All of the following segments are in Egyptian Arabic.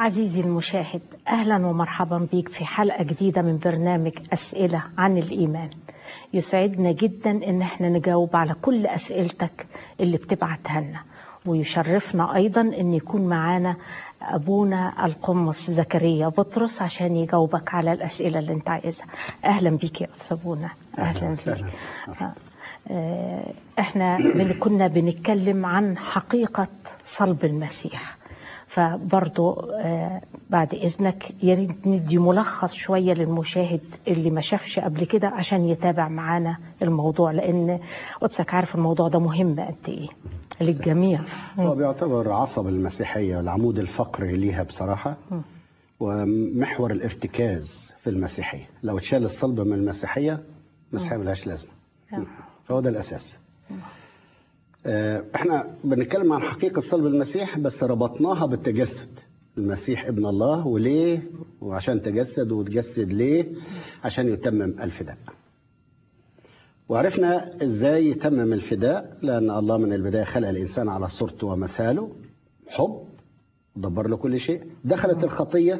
عزيزي المشاهد أهلا ومرحبا بك في حلقة جديدة من برنامج أسئلة عن الإيمان يسعدنا جدا إن احنا نجاوب على كل أسئلتك اللي بتبعتها لنا ويشرفنا أيضا إن يكون معانا أبونا القمص زكريا بطرس عشان يجاوبك على الأسئلة اللي أنت عايزها أهلا بيك يا أستاذ أبونا أهلا بيك آه، احنا بن- كنا بنتكلم عن حقيقة صلب المسيح فبرضو آه، بعد إذنك يا ريت ندي ملخص شوية للمشاهد اللي ما شافش قبل كده عشان يتابع معانا الموضوع لأن قدسك عارف الموضوع ده مهم قد إيه للجميع هو بيعتبر عصب المسيحية العمود الفقري ليها بصراحة ومحور الارتكاز في المسيحية لو اتشال الصلب من المسيحية المسيحية ملهاش لازمة فهو ده الأساس آه، احنا بنتكلم عن حقيقة صلب المسيح بس ربطناها بالتجسد المسيح ابن الله وليه وعشان تجسد وتجسد ليه عشان يتمم الفداء وعرفنا ازاي يتمم الفداء لان الله من البدايه خلق الانسان على صورته ومثاله حب دبر له كل شيء دخلت الخطيه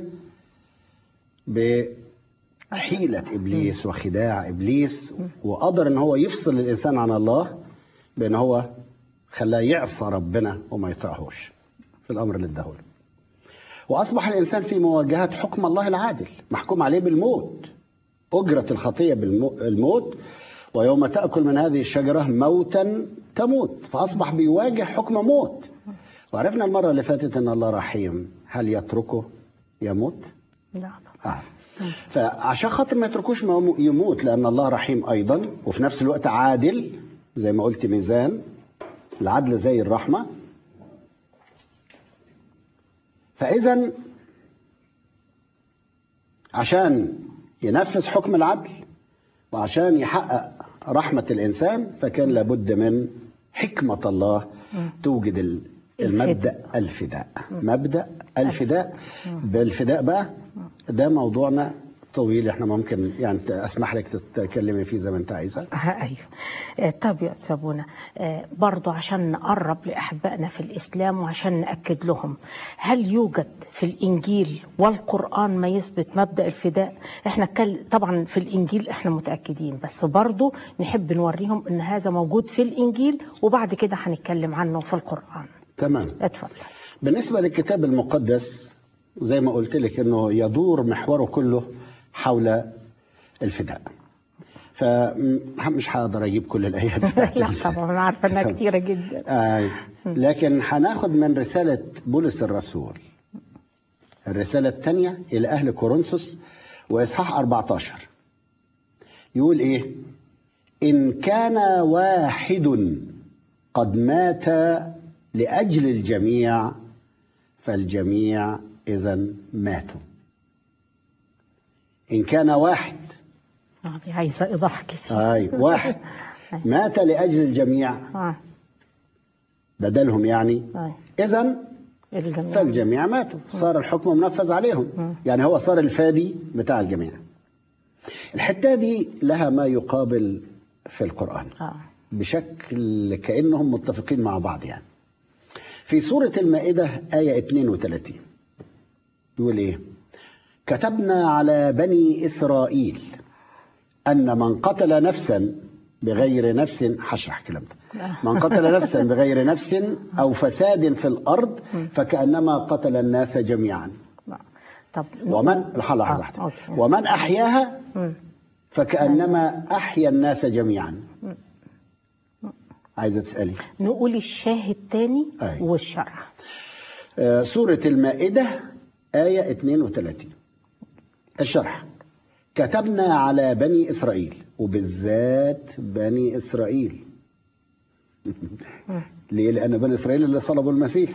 بحيله ابليس وخداع ابليس وقدر ان هو يفصل الانسان عن الله بان هو خلاه يعصى ربنا وما يطيعهوش في الامر اللي اداهوله واصبح الانسان في مواجهه حكم الله العادل محكوم عليه بالموت اجره الخطيه بالموت ويوم تاكل من هذه الشجره موتا تموت فاصبح بيواجه حكم موت وعرفنا المره اللي فاتت ان الله رحيم هل يتركه يموت لا آه. فعشان خاطر ما يتركوش ما يموت لان الله رحيم ايضا وفي نفس الوقت عادل زي ما قلت ميزان العدل زي الرحمه فاذا عشان ينفذ حكم العدل وعشان يحقق رحمه الانسان فكان لابد من حكمه الله توجد ال- المبدا الفداء مبدا الفداء بالفداء بقى ده موضوعنا طويل احنا ممكن يعني اسمح لك تتكلمي فيه زي ما انت عايزه آه، ايوه آه، طب يا أستاذ أبونا آه، برضو عشان نقرب لاحبائنا في الاسلام وعشان ناكد لهم هل يوجد في الانجيل والقران ما يثبت مبدا الفداء احنا كل طبعا في الانجيل احنا متاكدين بس برضو نحب نوريهم ان هذا موجود في الانجيل وبعد كده هنتكلم عنه في القران تمام اتفضل بالنسبه للكتاب المقدس زي ما قلت لك انه يدور محوره كله حول الفداء فمش هقدر اجيب كل الايات بتاعت لا ال- طبعا انا عارفه انها كتيره جدا آه. لكن هناخد من رسالة بولس الرسول الرسالة الثانية إلى أهل كورنثوس وإصحاح 14 يقول إيه إن كان واحد قد مات لأجل الجميع فالجميع إذا ماتوا إن كان واحد آه، دي عايزه ايضاح كتير أي واحد مات لأجل الجميع اه بدلهم يعني آه. إذا الجميع فالجميع ماتوا صار الحكم منفذ عليهم يعني هو صار الفادي بتاع الجميع الحتة دي لها ما يقابل في القرآن اه بشكل كأنهم متفقين مع بعض يعني في سورة المائدة آية 32 يقول إيه كتبنا على بني إسرائيل أن من قتل نفسا بغير نفس هشرح الكلام ده من قتل نفسا بغير نفس أو فساد في الأرض فكأنما قتل الناس جميعا آه. طب ومن لحظة آه، واحدة أوكي. ومن أحياها مم. فكأنما أحيا الناس جميعا عايزة تسألي نقول الشاهد تاني أي. والشرح آه، سورة المائدة آية 32 الشرح كتبنا على بني إسرائيل وبالذات بني إسرائيل ليه؟ لأن بني إسرائيل اللي صلبوا المسيح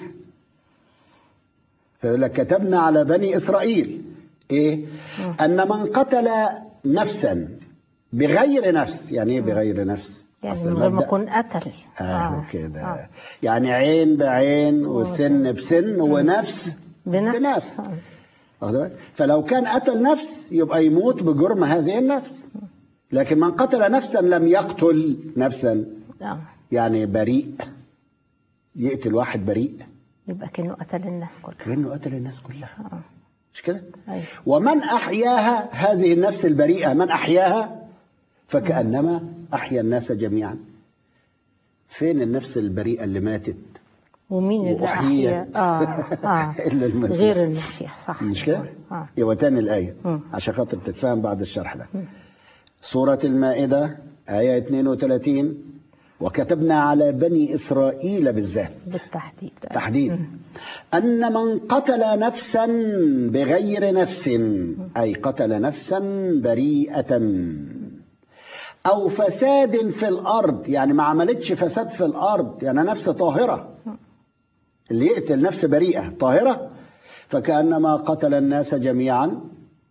فيقول لك كتبنا على بني إسرائيل إيه؟ أن من قتل نفسا بغير نفس يعني إيه بغير نفس؟ يعني أصل من غير ما المبدأ- يكون قتل آه كده يعني عين بعين وسن بسن ونفس بنفس, بنفس. واخد بالك؟ فلو كان قتل نفس يبقى يموت بجرم هذه النفس لكن من قتل نفسا لم يقتل نفسا آه. يعني بريء يقتل واحد بريء يبقى كأنه قتل الناس كلها كانه قتل الناس كلها آه. مش كده أيوة. ومن احياها هذه النفس البريئه من احياها فكانما احيا الناس جميعا فين النفس البريئه اللي ماتت ومين اللي وأحيت. أحيا آه. آه. إلا المسيح. غير المسيح صح مش كده آه. يبقى تاني الايه مم. عشان خاطر تتفهم بعد الشرح ده سوره المائده ايه 32 وكتبنا على بني اسرائيل بالذات بالتحديد تحديد أن من قتل نفسا بغير نفس أي قتل نفسا بريئة أو فساد في الأرض يعني ما عملتش فساد في الأرض يعني نفس طاهرة اللي يقتل نفس بريئة طاهرة فكأنما قتل الناس جميعا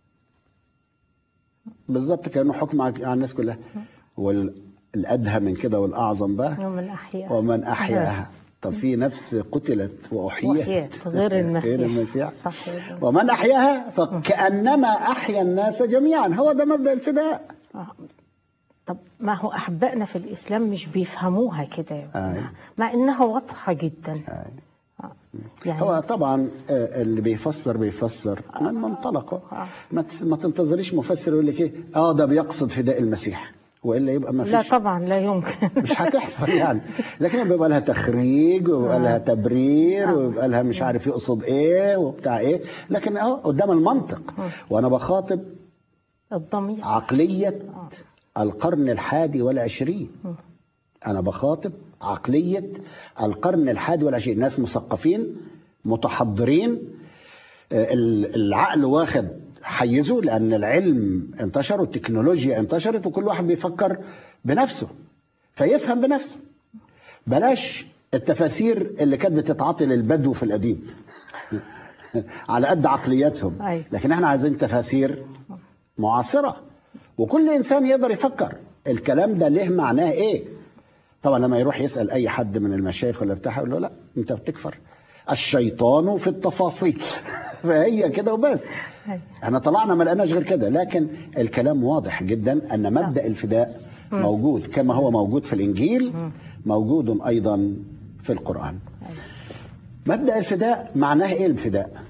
بالظبط كأنه حكم على على الناس كلها والأدهى من كده والأعظم بقى ومن أحيا ومن أحياها طب في نفس قتلت وأحيت وحيات غير المسيح غير المسيح صح ومن أحياها فكأنما أحيا الناس جميعا هو ده مبدأ الفداء آه. طب ما هو أحبائنا في الإسلام مش بيفهموها كده يا أي. جماعة. مع إنها واضحة جدا آه. يعني هو طبعا آه، اللي بيفسر بيفسر من منطلقه آه. ما تس- ما تنتظريش مفسر يقول لك ايه اه ده بيقصد فداء المسيح والا يبقى ما لا فيش طبعا لا يمكن مش هتحصل يعني لكن بيبقى لها تخريج ويبقى لها تبرير ويبقى لها مش عارف يقصد ايه وبتاع ايه لكن اهو قدام المنطق وانا بخاطب الضمير عقلية القرن الحادي والعشرين أنا بخاطب عقلية القرن الحادي والعشرين ناس مثقفين متحضرين آه، ال- العقل واخد حيزه لأن العلم انتشر والتكنولوجيا انتشرت وكل واحد بيفكر بنفسه فيفهم بنفسه بلاش التفاسير اللي كانت بتتعاطي للبدو في القديم على قد عقلياتهم أيوة. لكن احنا عايزين تفاسير معاصرة وكل إنسان يقدر يفكر الكلام ده ليه معناه إيه طبعا لما يروح يسأل أي حد من المشايخ ولا بتاع يقول له لا أنت بتكفر الشيطان في التفاصيل فهي كده وبس أيوة. احنا طلعنا ما لقيناش غير كده لكن الكلام واضح جدا ان مبدا الفداء موجود كما هو موجود في الانجيل موجود ايضا في القران مبدا الفداء معناه ايه الفداء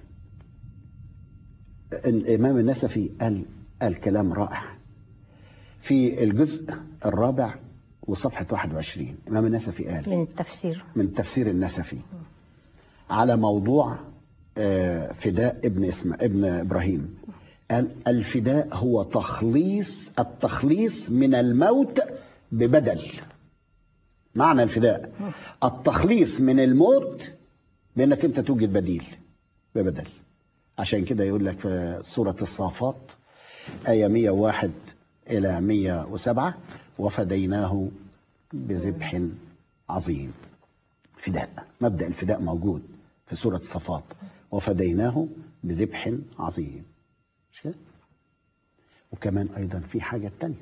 الامام النسفي قال قال كلام رائع في الجزء الرابع وصفحه 21 الامام النسفي قال من التفسير من تفسير النسفي على موضوع آه، فداء ابن اسم ابن ابراهيم قال الفداء هو تخليص التخليص من الموت ببدل معنى الفداء التخليص من الموت بانك انت توجد بديل ببدل عشان كده يقول لك في سوره الصافات ايه 101 الى 107 وفديناه بذبح عظيم فداء مبدأ الفداء موجود في سورة الصفات وفديناه بذبح عظيم مش كده وكمان أيضا في حاجة تانية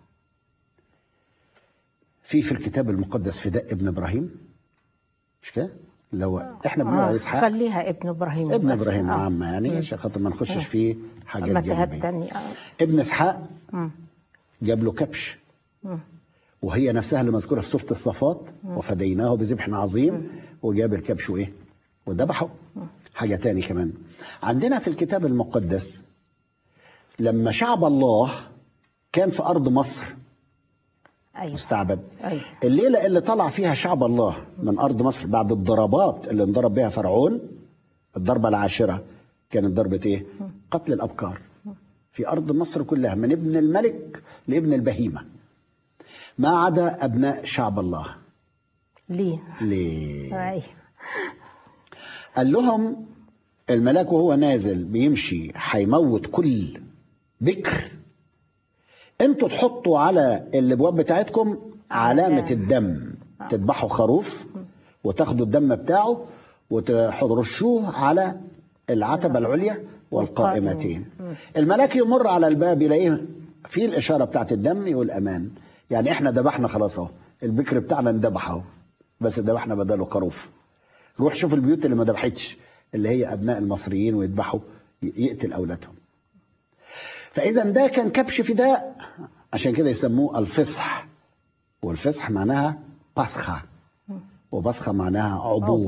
في في الكتاب المقدس فداء ابن إبراهيم مش كده لو احنا بنقول على آه. اسحاق خليها ابن إبراهيم ابن بس. ابراهيم آه. عامه يعني عشان خاطر ما نخشش في حاجات متاهات جانبيه تانية آه. ابن اسحاق مم. جاب له كبش مم. وهي نفسها اللي مذكوره في سوره الصفات وفديناه بذبح عظيم وجاب الكبش وايه وذبحه حاجه تاني كمان عندنا في الكتاب المقدس لما شعب الله كان في ارض مصر أيوة. مستعبد أيوة. الليله اللي طلع فيها شعب الله من ارض مصر بعد الضربات اللي انضرب بها فرعون الضربه العاشره كانت ضربه ايه قتل الابكار في ارض مصر كلها من ابن الملك لابن البهيمه ما عدا ابناء شعب الله ليه ليه أيوة. قال لهم الملاك وهو نازل بيمشي هيموت كل بكر انتوا تحطوا على الابواب بتاعتكم علامه الدم تذبحوا خروف وتاخدوا الدم بتاعه وترشوه على العتبه العليا والقائمتين الملاك يمر على الباب يلاقيه في الاشاره بتاعت الدم يقول امان يعني احنا ذبحنا خلاص اهو البكر بتاعنا اندبح اهو بس ذبحنا بداله خروف روح شوف البيوت اللي ما ذبحتش اللي هي ابناء المصريين ويذبحوا ي- يقتل اولادهم فاذا ده كان كبش فداء عشان كده يسموه الفصح والفصح معناها بصخه وبصخه معناها عبور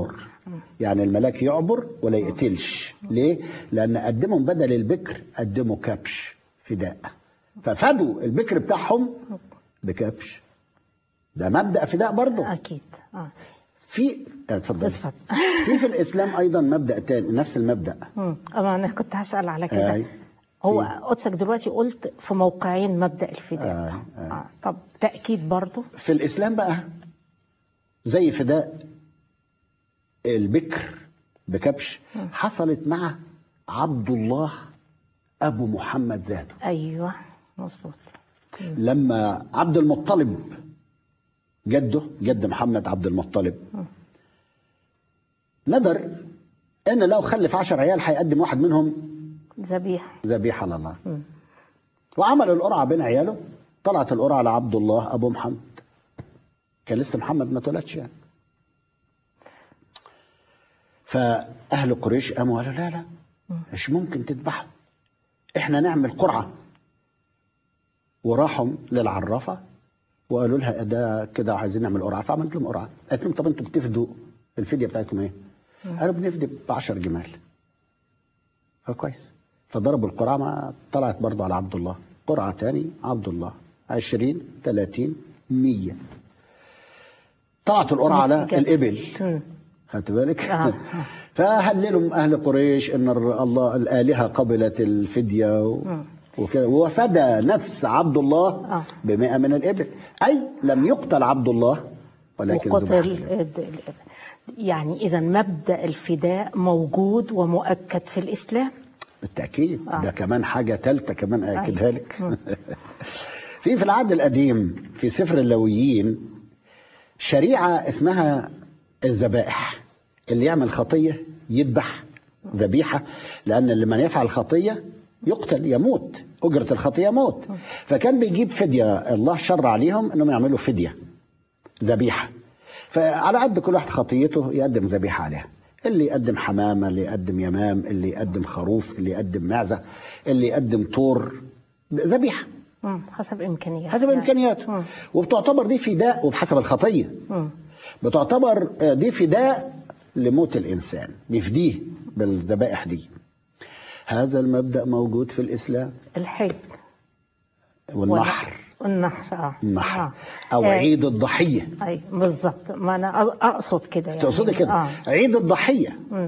يعني الملاك يعبر ولا يقتلش ليه لان قدمهم بدل البكر قدموا كبش فداء ففدوا البكر بتاعهم بكبش ده مبدا فداء برضه اكيد اه في آه، اتفضل اتفضل. في في الاسلام ايضا مبدا تاني نفس المبدا مم. أما انا كنت هسال على كده أي. هو قدسك دلوقتي قلت في موقعين مبدا الفداء أي. أي. آه. طب تاكيد برضه في الاسلام بقى زي فداء البكر بكبش حصلت مع عبد الله ابو محمد زادو ايوه مظبوط لما عبد المطلب جده جد محمد عبد المطلب ندر ان لو خلف عشر عيال هيقدم واحد منهم ذبيحه ذبيحه لله وعمل القرعه بين عياله طلعت القرعه لعبد الله ابو محمد كان لسه محمد ما اتولدش يعني فاهل قريش قاموا قالوا لا لا مش ممكن تذبحوا احنا نعمل قرعه وراحوا للعرافه وقالوا لها ده كده عايزين نعمل قرعه فعملت لهم قرعه قالت لهم طب انتوا بتفدوا الفديه بتاعتكم ايه؟ قالوا بنفدي ب 10 جمال اه كويس فضربوا القرعه ما طلعت برضه على عبد الله قرعه تاني عبد الله 20 30 100 طلعت القرعه على جد. الابل مم. خدت بالك آه. فهللوا اهل قريش ان الر- الله الالهه قبلت الفديه و... وكده وفدى نفس عبد الله آه. بمئة من الابل اي لم يقتل عبد الله ولكن وقتل ذبح ال- ال- يعني اذا مبدا الفداء موجود ومؤكد في الاسلام بالتاكيد آه. ده كمان حاجه ثالثه كمان اكدها لك في في العهد القديم في سفر اللويين شريعه اسمها الذبائح اللي يعمل خطيه يذبح ذبيحه لان لمن يفعل خطيه يقتل يموت اجره الخطيه موت فكان بيجيب فديه الله شرع عليهم انهم يعملوا فديه ذبيحه فعلى قد كل واحد خطيته يقدم ذبيحه عليها اللي يقدم حمامه اللي يقدم يمام اللي يقدم خروف اللي يقدم معزه اللي يقدم طور ذبيحه مم. حسب امكانياته حسب يعني. امكانياته مم. وبتعتبر دي فداء وبحسب الخطيه مم. بتعتبر آه، دي فداء لموت الانسان بيفديه بالذبائح دي هذا المبدا موجود في الاسلام الحج والنحر النحر اه النحر آه. او آه. عيد الضحيه اي بالظبط ما انا أ- اقصد كده يعني تقصدي كده اه عيد الضحيه مم.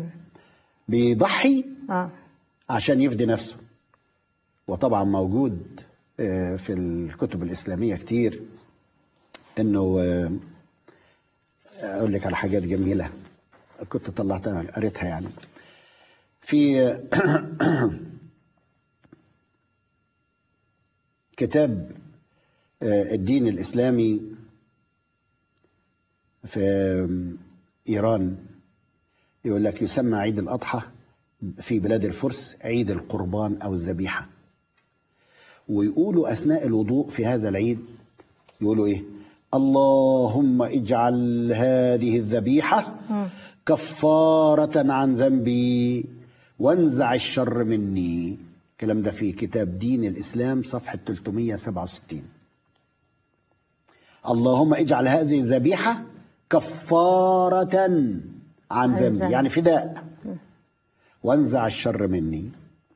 بيضحي اه عشان يفدي نفسه وطبعا موجود آه، في الكتب الإسلامية كتير إنه آه، أقول لك على حاجات جميلة كنت طلعتها قريتها يعني في كتاب آه، الدين الإسلامي في إيران يقول لك يسمى عيد الأضحى في بلاد الفرس عيد القربان أو الذبيحة ويقولوا أثناء الوضوء في هذا العيد يقولوا إيه اللهم اجعل هذه الذبيحة مم. كفارة عن ذنبي وانزع الشر مني الكلام ده في كتاب دين الإسلام صفحة 367 اللهم اجعل هذه الذبيحة كفارة عن عن ذنبي ذنب. يعني فداء وانزع الشر مني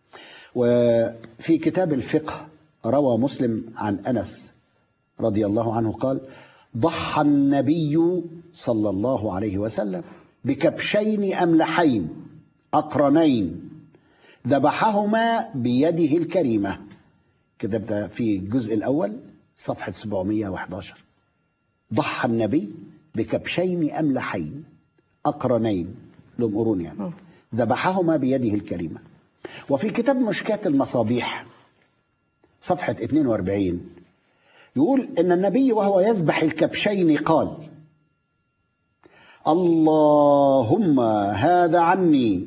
وفي كتاب الفقه روى مسلم عن انس رضي الله عنه قال ضحى النبي صلى الله عليه وسلم بكبشين املحين اقرنين ذبحهما بيده الكريمه كده ده في الجزء الاول صفحه 711 ضحى النبي بكبشين املحين اقرنين لهم قرون يعني ذبحهما بيده الكريمه وفي كتاب مشكاة المصابيح صفحة 42 يقول إن النبي وهو يذبح الكبشين قال اللهم هذا عني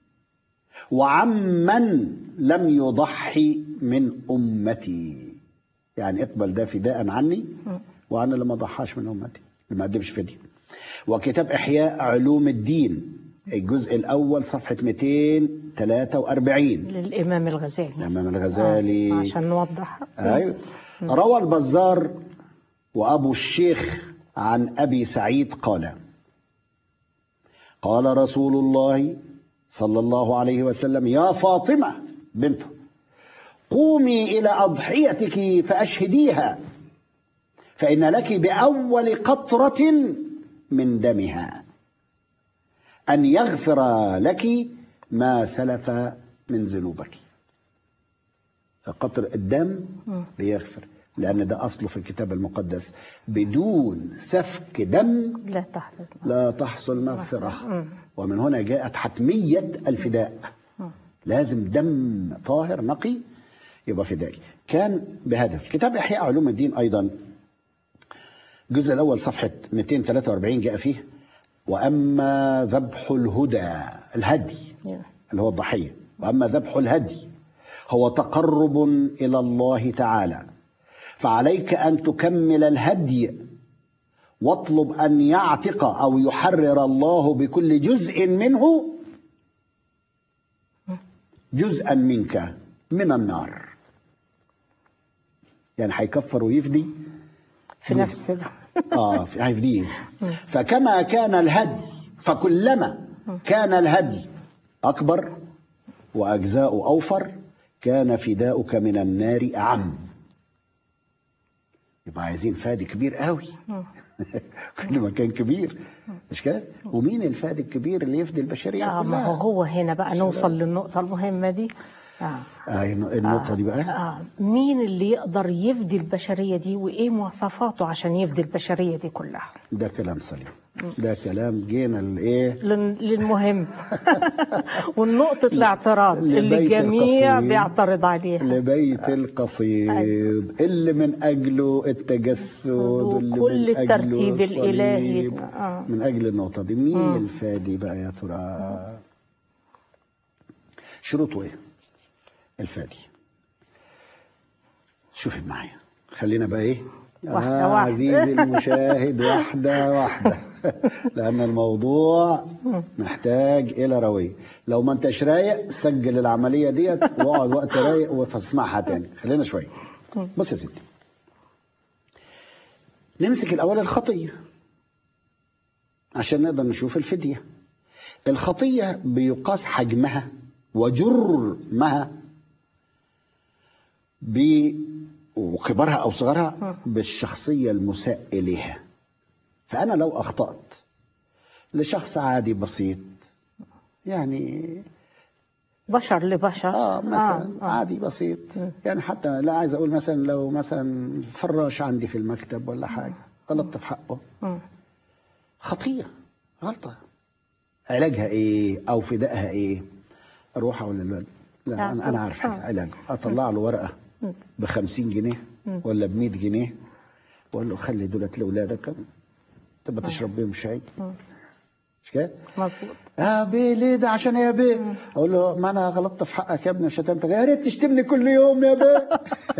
وعمن لم يضحي من أمتي يعني اقبل ده فداء عني وعن اللي ما ضحاش من أمتي اللي ما قدمش فدية وكتاب إحياء علوم الدين الجزء الأول صفحة 243 للامام الغزالي الإمام الغزالي آه. عشان نوضح أيوة روى البزار وأبو الشيخ عن أبي سعيد قال قال رسول الله صلى الله عليه وسلم يا فاطمة بنته قومي إلى أضحيتك فأشهديها فإن لك بأول قطرة من دمها أن يغفر لك ما سلف من ذنوبك قطر الدم ليغفر لأن ده أصله في الكتاب المقدس بدون سفك دم لا تحدث لا تحصل مغفرة ومن هنا جاءت حتمية الفداء لازم دم طاهر نقي يبقى فدائي كان بهدف كتاب إحياء علوم الدين أيضا الجزء الأول صفحة 243 جاء فيه وأما ذبح الهدى الهدي اللي هو الضحية وأما ذبح الهدي هو تقرب إلى الله تعالى فعليك أن تكمل الهدي واطلب أن يعتق أو يحرر الله بكل جزء منه جزءا منك من النار يعني هيكفر ويفدي في نفس ال... اه في- هيفديه فكما كان الهدي فكلما كان الهدي اكبر واجزاء اوفر كان فداؤك من النار اعم يبقى عايزين فادي كبير قوي كل ما كان كبير مش كده ومين الفادي الكبير اللي يفدي البشريه آه ما كلها هو هو هنا بقى نوصل للنقطة المهمة دي آه. آه النقطه دي بقى آه. مين اللي يقدر يفدي البشرية دي وإيه مواصفاته عشان يفدي البشرية دي كلها ده كلام سليم ده كلام جينا الايه لل- للمهم والنقطة الاعتراض اللي لبيت الجميع القصيد. بيعترض عليها لبيت القصيد اللي من أجله التجسد واللي وكل من أجله الترتيب الإلهي. الصليب. آه. من أجل النقطة دي مين الفادي بقى يا ترى شروطه إيه الفادي شوفي معايا خلينا بقى إيه واحدة آه واحدة. عزيزي المشاهد واحدة واحدة لأن الموضوع محتاج إلى روية لو ما أنتش رايق سجل العملية ديت واقعد وقت رايق واسمعها تاني خلينا شوية بص يا ستي نمسك الأول الخطية عشان نقدر نشوف الفدية الخطية بيقاس حجمها وجرمها ب وكبرها أو صغرها بالشخصية المساء إليها فأنا لو أخطأت لشخص عادي بسيط يعني بشر لبشر اه مثلا آه. آه. عادي بسيط يعني حتى لا عايز اقول مثلا لو مثلا فراش عندي في المكتب ولا حاجه غلطت في حقه مم. خطيه غلطه علاجها ايه او فدائها ايه اروح اقول للولد لا انا انا عارف آه. علاجه اطلع له ورقه ب 50 جنيه ولا ب 100 جنيه واقول له خلي دولت لاولادك تبقى تشرب بيهم شاي مش كده؟ مظبوط يا بيه ليه ده عشان إيه يا بيه اقول له ما انا غلطت في حقك يا ابني وشتمتك يا ريت تشتمني كل يوم يا بيه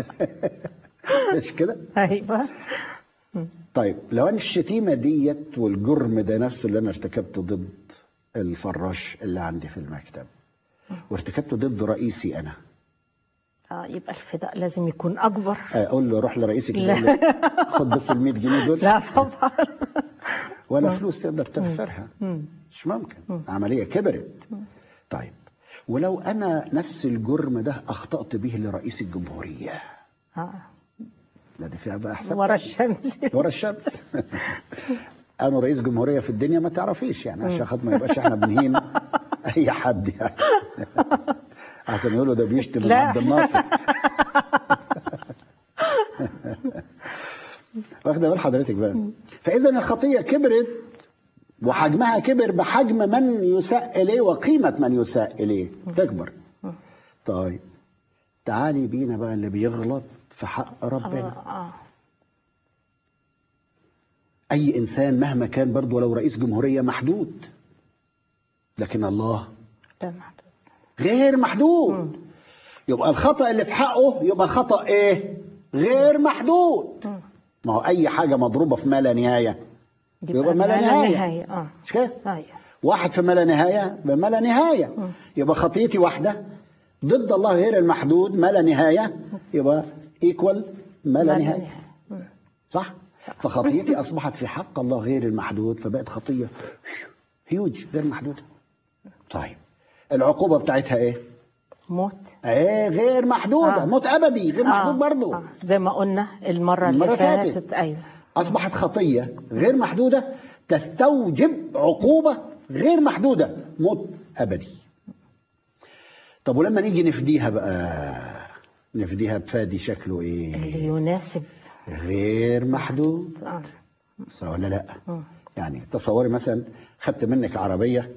مش كده ايوه طيب لو انا الشتيمه ديت والجرم ده نفسه اللي انا ارتكبته ضد الفراش اللي عندي في المكتب وارتكبته ضد رئيسي انا آه يبقى الفداء لازم يكون اكبر اقول له روح لرئيسي كده لا. أقول له خد بس ال 100 جنيه دول لا طبعا ولا فلوس تقدر تغفرها مش ممكن عملية كبرت طيب ولو أنا نفس الجرم ده أخطأت به لرئيس الجمهورية آه. لا دي فيها بقى حساب ورا الشمس ورا الشمس أنا رئيس جمهورية في الدنيا ما تعرفيش يعني عشان خاطر ما يبقاش احنا بنهين أي حد يعني عشان يقولوا ده بيشتم من لا. عبد الناصر واخده بال حضرتك بقى فاذا الخطيه كبرت وحجمها كبر بحجم من يساء اليه وقيمه من يساء اليه تكبر طيب تعالي بينا بقى اللي بيغلط في حق ربنا آه. اي انسان مهما كان برضه ولو رئيس جمهوريه محدود لكن الله ده محدود. غير محدود يبقى الخطأ اللي في حقه يبقى خطأ ايه غير محدود ما هو اي حاجة مضروبة في ما لا نهاية يبقى ما لا نهاية. نهاية اه مش كده ايوه واحد في ما لا نهاية بما لا نهاية يبقى خطيتي واحدة ضد الله غير المحدود ما لا نهاية يبقى ايكوال ما لا نهاية صح فخطيتي اصبحت في حق الله غير المحدود فبقت خطية هيوج غير محدوده طيب العقوبه بتاعتها ايه موت ايه غير محدوده آه. موت ابدي غير محدود برضه آه. زي ما قلنا المرة, المرة اللي فاتت. فاتت أيوه اصبحت خطيه غير محدوده تستوجب عقوبه غير محدوده موت ابدي طب ولما نيجي نفديها بقى نفديها بفادي شكله ايه اللي يناسب غير محدود آه. صح ولا لا مم. يعني تصوري مثلا خدت منك عربيه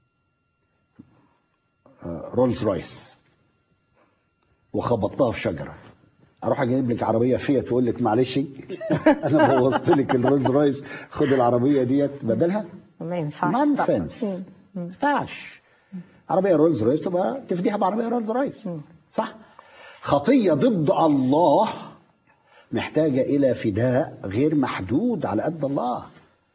آه، رولز رويس وخبطتها في شجره اروح اجيب لك عربيه فيات واقول لك معلش انا بوظت لك الرولز رويس خد العربيه ديت بدلها ما ينفعش نونسنس طبعاً. ما ينفعش عربيه رولز رويس تبقى تفديها بعربيه رولز رويس صح خطيه ضد الله محتاجه الى فداء غير محدود على قد الله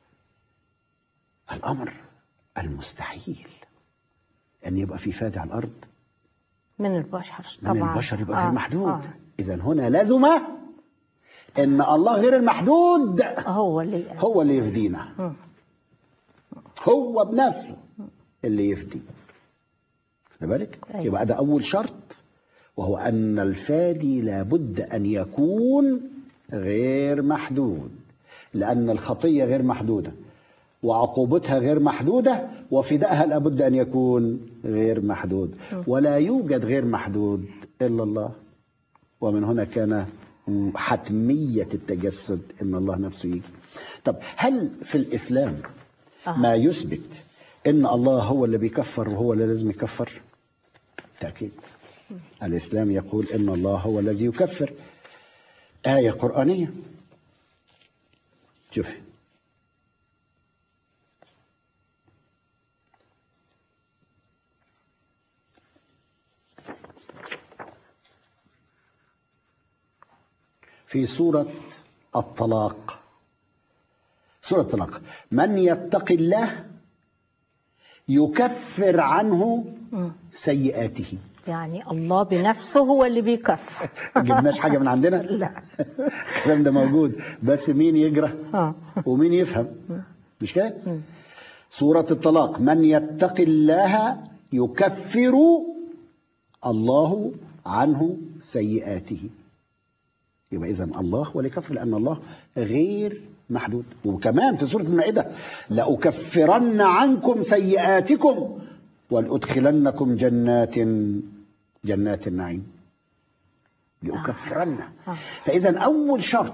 الامر المستحيل ان يبقى في فادي على الارض من البشر من طبعا البشر يبقى آه. غير محدود آه. اذا هنا لزم ان الله غير المحدود هو اللي هو اللي يفدينا مم. هو بنفسه اللي يفدي خد بالك أيوة. يبقى ده اول شرط وهو ان الفادي لابد ان يكون غير محدود لان الخطيه غير محدوده وعقوبتها غير محدوده وفدائها لابد ان يكون غير محدود ولا يوجد غير محدود الا الله ومن هنا كان حتميه التجسد ان الله نفسه يجي طب هل في الاسلام آه. ما يثبت ان الله هو اللي بيكفر وهو اللي لازم يكفر تاكيد الاسلام يقول ان الله هو الذي يكفر ايه قرانيه شوفي في سورة الطلاق سورة الطلاق من يتق الله يكفر عنه مم. سيئاته يعني الله بنفسه هو اللي بيكفر ما جبناش حاجة من عندنا لا الكلام ده موجود بس مين يجرى اه ومين يفهم مش كده سورة الطلاق من يتق الله يكفر الله عنه سيئاته يبقى إذا الله هو اللي يكفر لأن الله غير محدود وكمان في سورة المائدة لأكفرن عنكم سيئاتكم ولأدخلنكم جنات جنات النعيم لأكفرن آه. فإذا أول شرط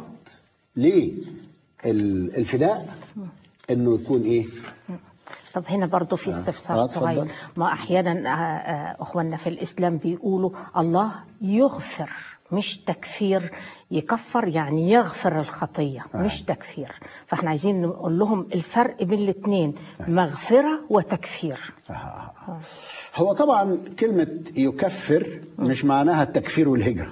للفداء إنه يكون إيه؟ طب هنا برضو في آه. استفسار آه، صغير اتفضل. ما احيانا آه، آه، اخواننا في الاسلام بيقولوا الله يغفر مش تكفير يكفر يعني يغفر الخطيه آه. مش تكفير فاحنا عايزين نقول لهم الفرق بين الاثنين مغفره وتكفير آه. هو طبعا كلمة يكفر مش معناها التكفير والهجرة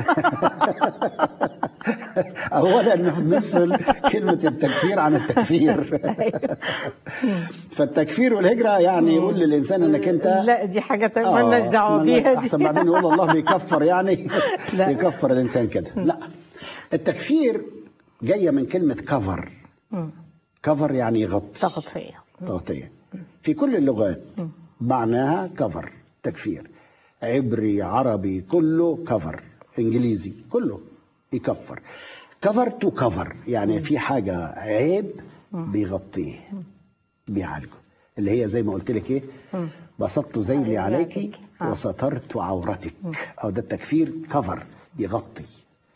أولا نفصل كلمة التكفير عن التكفير فالتكفير والهجرة يعني يقول للإنسان أنك أنت لا دي حاجه تانية آه، مالناش دعوه مالناش- بيها دي. أحسن بعدين يقول الله بيكفر يعني لا. يكفر الإنسان كده لا التكفير جاية من كلمة كفر مم. كفر يعني يغطي تغطيه تغطية في كل اللغات معناها كفر تكفير عبري عربي كله كفر انجليزي كله يكفر كفر تو كفر يعني في حاجة عيب بيغطيه بيعالجه اللي هي زي ما قلت لك ايه بسطت ذيلي أيوة عليك عليك. آه. وسترت عورتك او ده التكفير كفر يغطي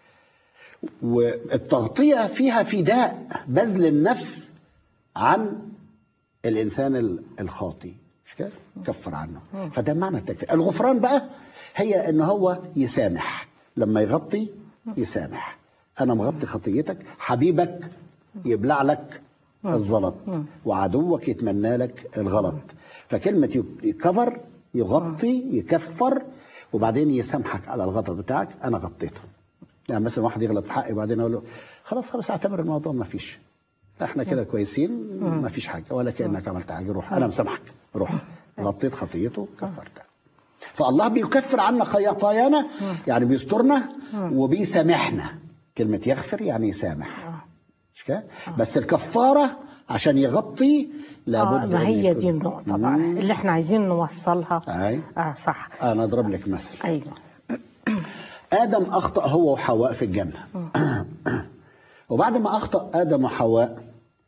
والتغطية فيها فداء بذل النفس عن الانسان ال- الخاطي مش كده كفر عنه فده معنى التكفير الغفران بقى هي ان هو يسامح لما يغطي يسامح انا مغطي خطيتك حبيبك يبلع لك الزلط وعدوك يتمنى لك الغلط فكلمة يكفر يغطي يكفر وبعدين يسامحك على الغلط بتاعك انا غطيته يعني مثلا واحد يغلط في حقي وبعدين اقول له خلاص خلاص اعتبر الموضوع ما فيش احنا كده كويسين ما فيش حاجه ولا كانك عملت حاجه روح انا مسامحك روح غطيت خطيته كفرتها فالله بيكفر عنا خطايانا يعني بيسترنا وبيسامحنا كلمه يغفر يعني يسامح آه. مش كده بس الكفاره عشان يغطي آه لابد ما أن هي يكون- دي النقطة بقى مم. اللي احنا عايزين نوصلها أي. اه صح انا اضرب لك مثل ايوه ادم اخطا هو وحواء في الجنه وبعد ما اخطا ادم وحواء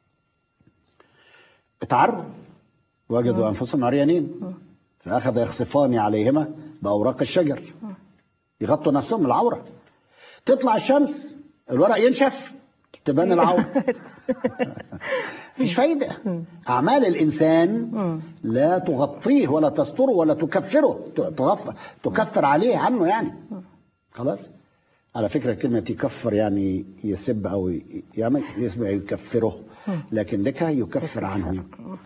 اتعروا وجدوا انفسهم عريانين فاخذ يخصفان عليهما باوراق الشجر يغطوا نفسهم العوره تطلع الشمس الورق ينشف تبان العوره مفيش فايده اعمال الانسان لا تغطيه ولا تستره ولا تكفره ت- تغف تكفر عليه عنه يعني خلاص على فكره كلمه يكفر يعني يسب او ي- يعمل اسمه يكفره لكن ديك يكفر عنه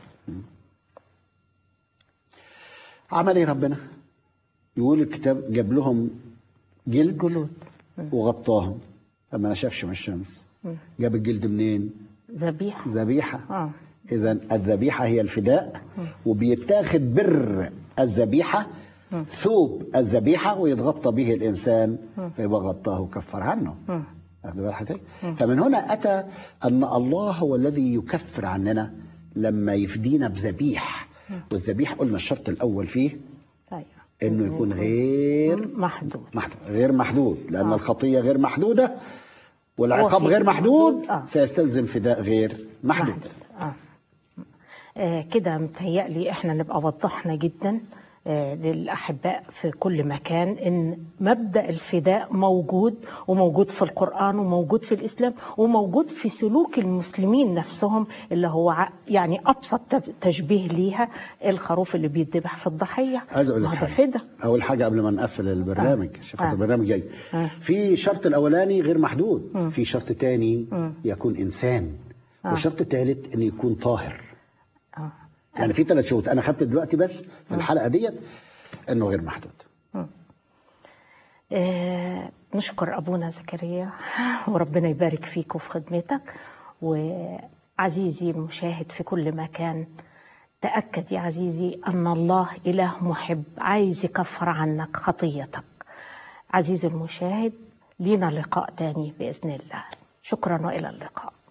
عمل ايه ربنا يقول الكتاب جاب لهم جلد جلود وغطاهم فما نشفش من الشمس جاب الجلد منين ذبيحة ذبيحه اه إذا الذبيحة هي الفداء وبيتاخد بر الذبيحة ثوب الذبيحة ويتغطى به الإنسان فيبقى غطاه وكفر عنه مم. واخد بال حضرتك؟ فمن هنا أتى أن الله هو الذي يكفر عننا لما يفدينا بذبيح والذبيح قلنا الشرط الأول فيه ايوه إنه يكون غير محدود محدود غير محدود لأن آه. الخطية غير محدودة والعقاب وفي غير محدود محدود، آه. فيستلزم فداء غير محدود آه. آه كده متهيألي احنا نبقى وضحنا جدا آه للأحباء في كل مكان إن مبدأ الفداء موجود وموجود في القرآن وموجود في الإسلام وموجود في سلوك المسلمين نفسهم اللي هو ع- يعني أبسط تب- تشبيه ليها الخروف اللي بيتذبح في الضحية عايز اقول لك ما ده حاجه فدا اول حاجه قبل ما نقفل البرنامج شوف آه. البرنامج جاي آه. في شرط الاولاني غير محدود في شرط تاني يكون انسان وشرط ثالث انه يكون طاهر آه. يعني في ثلاث شروط انا خدت دلوقتي بس في الحلقه ديت انه غير محدود آه، نشكر أبونا زكريا وربنا يبارك فيك وفي خدمتك وعزيزي المشاهد في كل مكان تأكد يا عزيزي أن الله إله محب عايز يكفر عنك خطيتك عزيزي المشاهد لينا لقاء تاني بإذن الله شكرا وإلى اللقاء